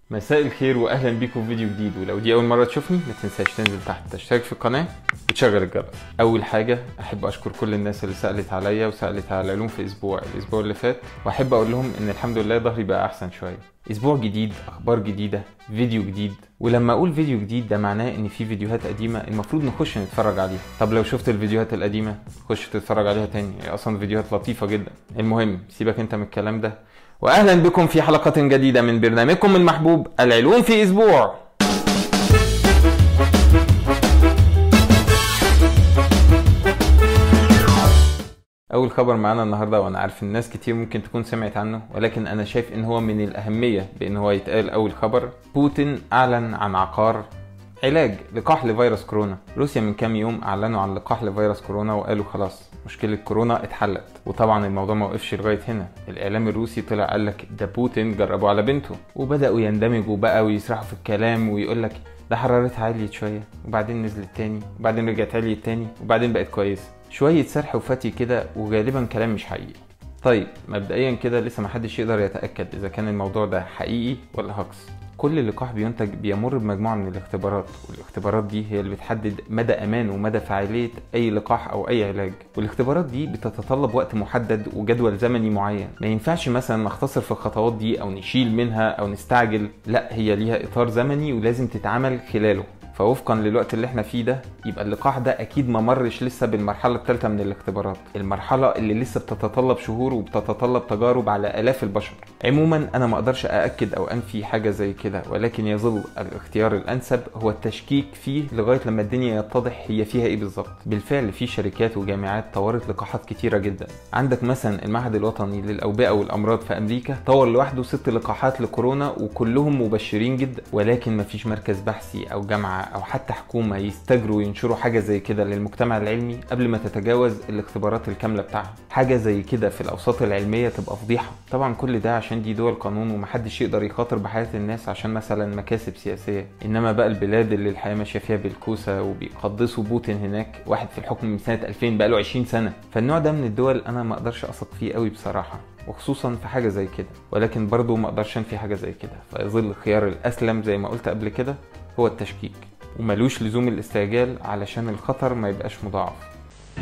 مساء الخير واهلا بيكم في فيديو جديد ولو دي اول مره تشوفني ما تنساش تنزل تحت تشترك في القناه وتشغل الجرس اول حاجه احب اشكر كل الناس اللي سالت عليا وسالت على العلوم في اسبوع الاسبوع اللي فات واحب اقول لهم ان الحمد لله ظهري بقى احسن شويه اسبوع جديد اخبار جديده فيديو جديد ولما اقول فيديو جديد ده معناه ان في فيديوهات قديمه المفروض نخش نتفرج عليها طب لو شفت الفيديوهات القديمه خش تتفرج عليها تاني هي اصلا فيديوهات لطيفه جدا المهم سيبك انت من الكلام ده واهلا بكم في حلقه جديده من برنامجكم المحبوب العلوم في اسبوع اول خبر معانا النهارده وانا عارف الناس كتير ممكن تكون سمعت عنه ولكن انا شايف ان هو من الاهميه بان هو يتقال اول خبر بوتين اعلن عن عقار علاج لقاح لفيروس كورونا روسيا من كام يوم اعلنوا عن لقاح لفيروس كورونا وقالوا خلاص مشكله كورونا اتحلت وطبعا الموضوع ما وقفش لغايه هنا الاعلام الروسي طلع قال لك ده بوتين جربوا على بنته وبداوا يندمجوا بقى ويسرحوا في الكلام ويقول لك ده حرارتها عليت شويه وبعدين نزلت تاني وبعدين رجعت عليت تاني وبعدين بقت كويسه شويه سرح وفتي كده وغالبا كلام مش حقيقي طيب مبدئيا كده لسه محدش يقدر يتاكد اذا كان الموضوع ده حقيقي ولا هكس كل لقاح بينتج بيمر بمجموعة من الاختبارات والاختبارات دي هي اللي بتحدد مدى أمان ومدى فعالية أي لقاح أو أي علاج والاختبارات دي بتتطلب وقت محدد وجدول زمني معين ما ينفعش مثلا نختصر في الخطوات دي أو نشيل منها أو نستعجل لا هي ليها إطار زمني ولازم تتعمل خلاله فوفقا للوقت اللي احنا فيه ده يبقى اللقاح ده اكيد ما مرش لسه بالمرحله الثالثه من الاختبارات المرحله اللي لسه بتتطلب شهور وبتتطلب تجارب على الاف البشر عموما انا ما اقدرش ااكد او انفي حاجه زي كده ولكن يظل الاختيار الانسب هو التشكيك فيه لغايه لما الدنيا يتضح هي فيها ايه بالظبط بالفعل في شركات وجامعات طورت لقاحات كتيره جدا عندك مثلا المعهد الوطني للاوبئه والامراض في امريكا طور لوحده ست لقاحات لكورونا وكلهم مبشرين جدا ولكن مفيش مركز بحثي او جامعه او حتى حكومه يستجروا ينشروا حاجه زي كده للمجتمع العلمي قبل ما تتجاوز الاختبارات الكامله بتاعها حاجه زي كده في الاوساط العلميه تبقى فضيحه طبعا كل ده عشان دي دول قانون ومحدش يقدر يخاطر بحياه الناس عشان مثلا مكاسب سياسيه انما بقى البلاد اللي الحياه ماشيه فيها بالكوسه وبيقدسوا بوتين هناك واحد في الحكم من سنه 2000 بقى له 20 سنه فالنوع ده من الدول انا ما اقدرش اثق فيه قوي بصراحه وخصوصا في حاجه زي كده ولكن برضه ما اقدرش انفي حاجه زي كده فيظل الخيار الاسلم زي ما قلت قبل كده هو التشكيك وملوش لزوم الاستعجال علشان الخطر ما يبقاش مضاعف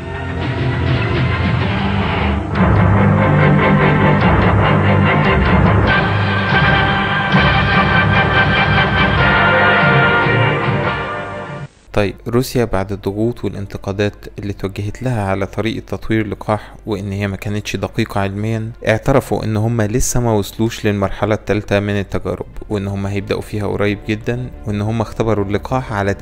طيب روسيا بعد الضغوط والانتقادات اللي توجهت لها على طريقة تطوير اللقاح وان هي ما كانتش دقيقة علميا اعترفوا ان هم لسه ما وصلوش للمرحلة الثالثة من التجارب وان هم هيبدأوا فيها قريب جدا وان هم اختبروا اللقاح على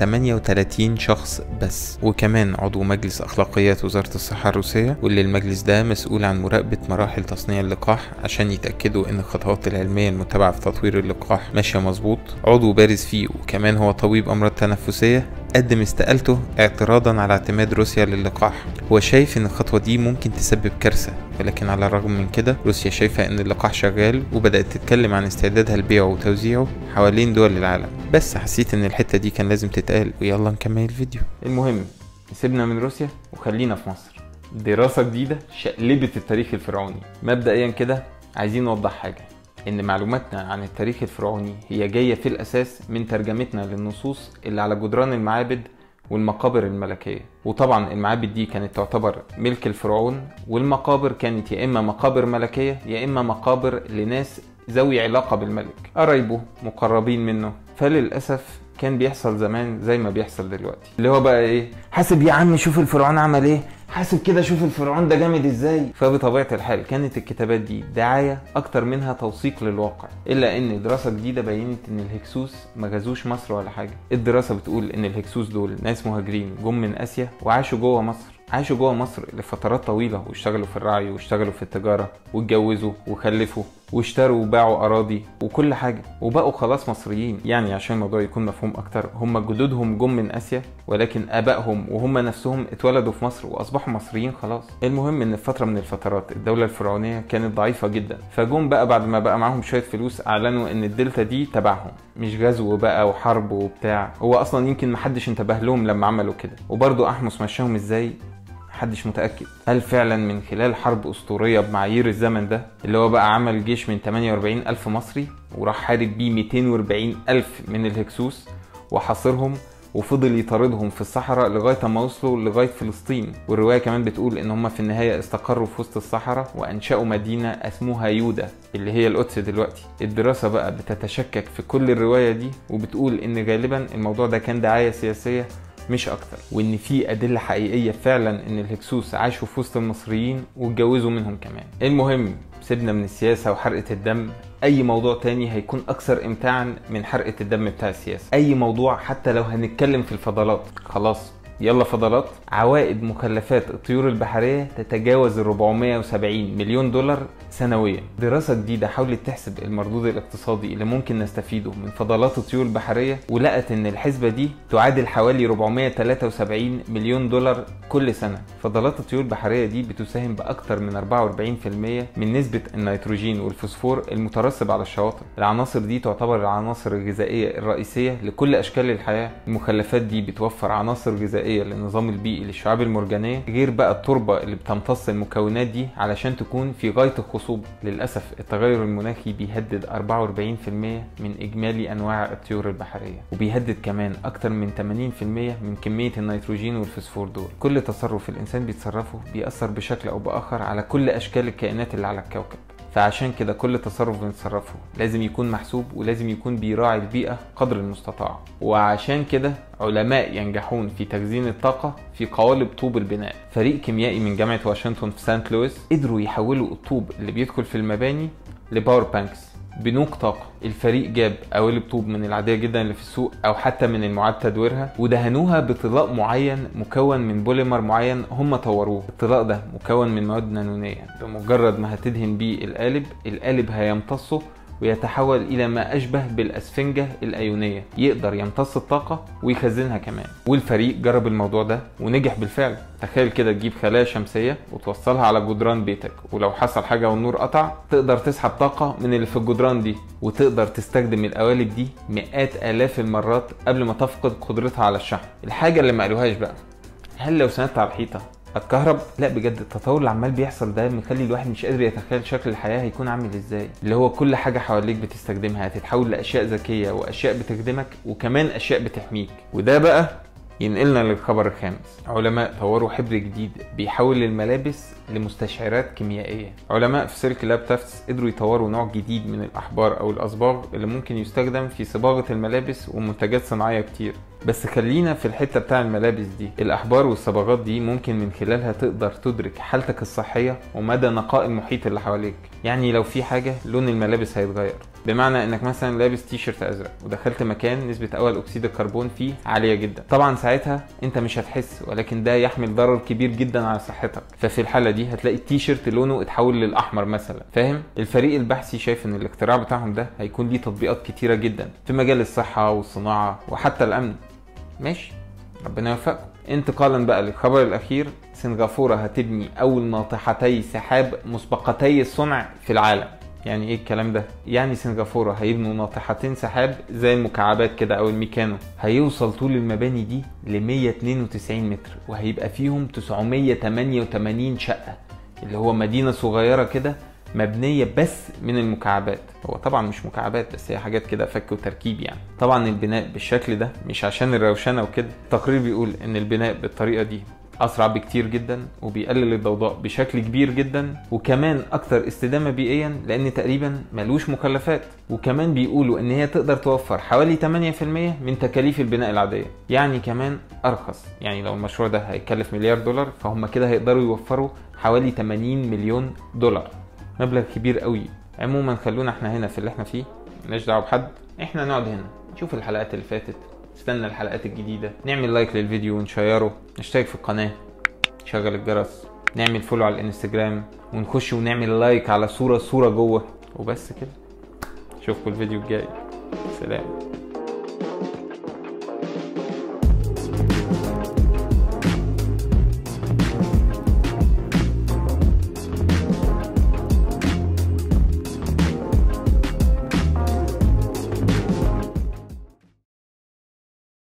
38 شخص بس وكمان عضو مجلس اخلاقيات وزارة الصحة الروسية واللي المجلس ده مسؤول عن مراقبة مراحل تصنيع اللقاح عشان يتأكدوا ان الخطوات العلمية المتبعة في تطوير اللقاح ماشية مظبوط عضو بارز فيه وكمان هو طبيب امراض تنفسية قدم استقالته اعتراضا على اعتماد روسيا للقاح هو شايف ان الخطوة دي ممكن تسبب كارثة ولكن على الرغم من كده روسيا شايفة ان اللقاح شغال وبدأت تتكلم عن استعدادها لبيعه وتوزيعه حوالين دول العالم بس حسيت ان الحتة دي كان لازم تتقال ويلا نكمل الفيديو المهم سيبنا من روسيا وخلينا في مصر دراسة جديدة شقلبت التاريخ الفرعوني مبدئيا كده عايزين نوضح حاجة ان معلوماتنا عن التاريخ الفرعوني هي جاية في الاساس من ترجمتنا للنصوص اللي على جدران المعابد والمقابر الملكية وطبعا المعابد دي كانت تعتبر ملك الفرعون والمقابر كانت يا اما مقابر ملكية يا اما مقابر لناس ذوي علاقة بالملك قرايبه مقربين منه فللأسف كان بيحصل زمان زي ما بيحصل دلوقتي اللي هو بقى ايه حاسب يا عم شوف الفرعون عمل ايه حاسب كده شوف الفرعون ده جامد ازاي فبطبيعه الحال كانت الكتابات دي دعايه اكتر منها توثيق للواقع الا ان دراسه جديده بينت ان الهكسوس ما غزوش مصر ولا حاجه الدراسه بتقول ان الهكسوس دول ناس مهاجرين جم من اسيا وعاشوا جوه مصر عاشوا جوه مصر لفترات طويلة واشتغلوا في الرعي واشتغلوا في التجارة واتجوزوا وخلفوا واشتروا وباعوا أراضي وكل حاجة وبقوا خلاص مصريين يعني عشان الموضوع يكون مفهوم أكتر هم جدودهم جم من آسيا ولكن آبائهم وهم نفسهم اتولدوا في مصر وأصبحوا مصريين خلاص المهم إن في فترة من الفترات الدولة الفرعونية كانت ضعيفة جدا فجم بقى بعد ما بقى معاهم شوية فلوس أعلنوا إن الدلتا دي تبعهم مش غزو بقى وحرب وبتاع هو أصلا يمكن محدش انتبه لهم لما عملوا كده وبرضه أحمس مشاهم إزاي محدش متأكد هل فعلا من خلال حرب أسطورية بمعايير الزمن ده اللي هو بقى عمل جيش من 48 ألف مصري وراح حارب بيه 240 ألف من الهكسوس وحاصرهم وفضل يطاردهم في الصحراء لغايه ما وصلوا لغايه فلسطين والروايه كمان بتقول ان هم في النهايه استقروا في وسط الصحراء وانشاوا مدينه اسمها يودا اللي هي القدس دلوقتي الدراسه بقى بتتشكك في كل الروايه دي وبتقول ان غالبا الموضوع ده كان دعايه سياسيه مش اكتر وان في ادله حقيقيه فعلا ان الهكسوس عاشوا في وسط المصريين واتجوزوا منهم كمان المهم سيبنا من السياسه وحرقه الدم اي موضوع تاني هيكون اكثر امتاعا من حرقه الدم بتاع السياسه اي موضوع حتى لو هنتكلم في الفضلات خلاص يلا فضلات عوائد مخلفات الطيور البحرية تتجاوز ال 470 مليون دولار سنويا دراسة جديدة حاولت تحسب المردود الاقتصادي اللي ممكن نستفيده من فضلات الطيور البحرية ولقت ان الحسبة دي تعادل حوالي 473 مليون دولار كل سنة فضلات الطيور البحرية دي بتساهم بأكثر من 44% من نسبة النيتروجين والفوسفور المترسب على الشواطئ العناصر دي تعتبر العناصر الغذائية الرئيسية لكل أشكال الحياة المخلفات دي بتوفر عناصر غذائية للنظام البيئي للشعاب المرجانية غير بقى التربة اللي بتمتص المكونات دي علشان تكون في غاية الخصوبة للأسف التغير المناخي بيهدد 44% من إجمالي أنواع الطيور البحرية وبيهدد كمان أكتر من 80% من كمية النيتروجين والفوسفور دول كل تصرف الإنسان بيتصرفه بيأثر بشكل أو بآخر على كل أشكال الكائنات اللي على الكوكب فعشان كده كل تصرف بنتصرفه لازم يكون محسوب ولازم يكون بيراعي البيئة قدر المستطاع وعشان كده علماء ينجحون في تخزين الطاقة في قوالب طوب البناء فريق كيميائي من جامعة واشنطن في سانت لويس قدروا يحولوا الطوب اللي بيدخل في المباني لباور بانكس بنوك طاقة الفريق جاب قوالب طوب من العادية جدا اللي في السوق أو حتى من المعاد تدويرها ودهنوها بطلاء معين مكون من بوليمر معين هم طوروه الطلاء ده مكون من مواد نانونية بمجرد ما هتدهن بيه القالب القالب هيمتصه ويتحول إلى ما أشبه بالأسفنجة الأيونية يقدر يمتص الطاقة ويخزنها كمان والفريق جرب الموضوع ده ونجح بالفعل تخيل كده تجيب خلايا شمسية وتوصلها على جدران بيتك ولو حصل حاجة والنور قطع تقدر تسحب طاقة من اللي في الجدران دي وتقدر تستخدم القوالب دي مئات آلاف المرات قبل ما تفقد قدرتها على الشحن الحاجة اللي ما قالوهاش بقى هل لو سندت على الحيطة هتكهرب لا بجد التطور اللي عمال بيحصل ده مخلي الواحد مش قادر يتخيل شكل الحياه هيكون عامل ازاي اللي هو كل حاجه حواليك بتستخدمها هتتحول لاشياء ذكيه واشياء بتخدمك وكمان اشياء بتحميك وده بقى ينقلنا للخبر الخامس علماء طوروا حبر جديد بيحول الملابس لمستشعرات كيميائية علماء في سلك لاب تافتس قدروا يطوروا نوع جديد من الأحبار أو الأصباغ اللي ممكن يستخدم في صباغة الملابس ومنتجات صناعية كتير بس خلينا في الحتة بتاع الملابس دي الأحبار والصبغات دي ممكن من خلالها تقدر تدرك حالتك الصحية ومدى نقاء المحيط اللي حواليك يعني لو في حاجة لون الملابس هيتغير بمعنى انك مثلا لابس تي شيرت ازرق ودخلت مكان نسبة اول اكسيد الكربون فيه عالية جدا طبعا ساعتها انت مش هتحس ولكن ده يحمل ضرر كبير جدا على صحتك ففي الحالة دي هتلاقي التي شيرت لونه اتحول للاحمر مثلا فاهم الفريق البحثي شايف ان الاختراع بتاعهم ده هيكون ليه تطبيقات كتيرة جدا في مجال الصحة والصناعة وحتى الامن ماشي ربنا يوفقكم انتقالا بقى للخبر الاخير سنغافوره هتبني اول ناطحتي سحاب مسبقتي الصنع في العالم يعني ايه الكلام ده يعني سنغافوره هيبنوا ناطحتين سحاب زي المكعبات كده او الميكانو هيوصل طول المباني دي ل 192 متر وهيبقى فيهم 988 شقه اللي هو مدينه صغيره كده مبنية بس من المكعبات هو طبعا مش مكعبات بس هي حاجات كده فك وتركيب يعني طبعا البناء بالشكل ده مش عشان الروشنة وكده التقرير بيقول ان البناء بالطريقة دي اسرع بكتير جدا وبيقلل الضوضاء بشكل كبير جدا وكمان اكتر استدامه بيئيا لان تقريبا ملوش مكلفات وكمان بيقولوا ان هي تقدر توفر حوالي 8% من تكاليف البناء العاديه يعني كمان ارخص يعني لو المشروع ده هيكلف مليار دولار فهم كده هيقدروا يوفروا حوالي 80 مليون دولار مبلغ كبير قوي عموما خلونا احنا هنا في اللي احنا فيه مالناش دعوه بحد احنا نقعد هنا نشوف الحلقات اللي فاتت نستنى الحلقات الجديده نعمل لايك للفيديو ونشيره نشترك في القناه نشغل الجرس نعمل فولو على الانستجرام ونخش ونعمل لايك على صوره صوره جوه وبس كده اشوفكم الفيديو الجاي سلام